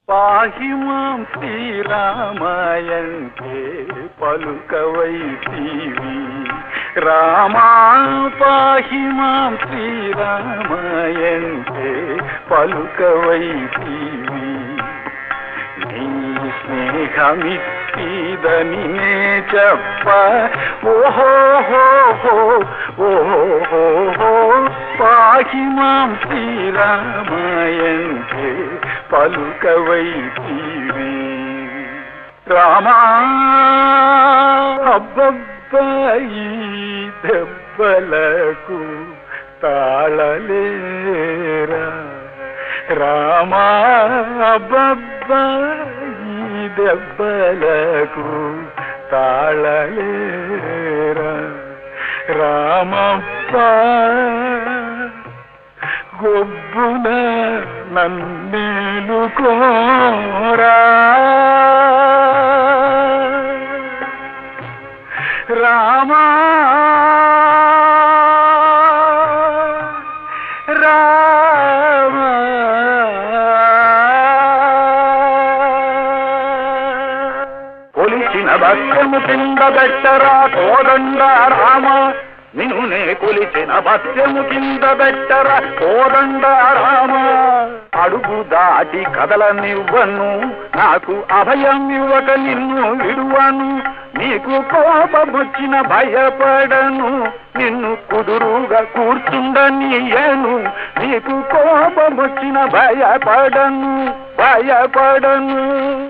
పాహి మాం శ్రీరామాయంటే పలుకవైతీవి రామా పాహి మాం శ్రీరామాయంటే పలుకవైతీవి నీ స్నేహమిత్తిదని నే చెప్ప ఓహోహోహో ఓహోహో పాహి మాం శ్రీరామాయంటే పలుకవైతీవి రామా అబ్బబ్బాయి దెబ్బలకు తాళలేరా రామా అబ్బబ్బాయి దెబ్బలకు తాళలేరా రామప్ప గొబ్బున నన్నేలుకోరా రామా రామా కొలిచిన భక్తము కింద బెట్టరా కోదండ రామ నిన్ను నే కొలిచిన భక్తము కింద బెట్టరా కోదండ రామ అడుగు దాటి కదలనివ్వను నాకు అభయం ఇవ్వక నిన్ను విడువను నీకు కోపమొచ్చిన భయపడను నిన్ను కుదురుగా కూర్చుండనీయను నీకు కోపమొచ్చిన భయపడను భయపడను